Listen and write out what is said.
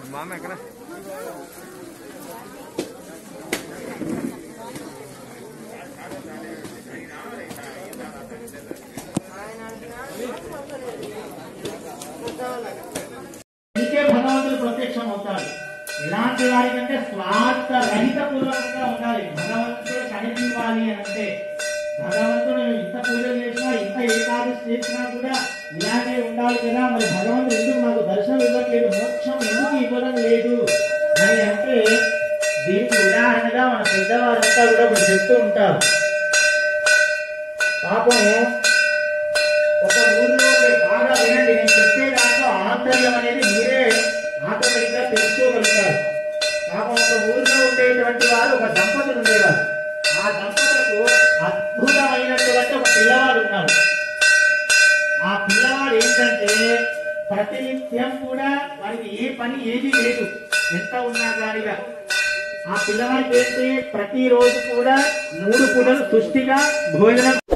మామ ఎక్కడ ఇంకే భగవంతుడు ప్రత్యక్షం అవుతాడు ఇలాంటి వారికంటే స్వార్థ రహిత పూర్వకంగా ఉండాలి భగవంతుడు కనిపించాలి అని అంటే భగవంతుడు ఇంత పూజలు చేసినా ఇంత ఏకాదశి చేసినా కూడా ఇలాగే ఉండాలి కదా మరి భగవంతుడు ఎందుకు మాకు దర్శనం ఇవ్వట్లేదు మోక్షం ఎందుకు ఇవ్వడం లేదు అని అంటే దీనికి ఉదాహరణగా మన పెద్దవారంతా కూడా ఒకటి చెప్తూ ఉంటారు పాపం ఒక ఊర్లో ఉండే బాగా వినండి నేను చెప్పే దాంట్లో ఆంతర్యం అనేది మీరే ఆటోమేటిక్ గా తెలుసుకోగలుగుతారు పాపం ఒక ఊర్లో ఉండేటువంటి వారు ఒక దంపతులు ఉండేవారు ఆ దంపతులకు అద్భుతమైనటువంటి ఒక పిల్లవాడు ఉన్నాడు ఆ పిల్లవాడు ఏంటంటే ప్రతినిత్యం కూడా వారికి ఏ పని ఏది లేదు ఎంత ఉన్నా కానిగా ఆ పిల్లవాడికి ఏంటి ప్రతిరోజు కూడా మూడు పూటలు సుష్టిగా భోజనం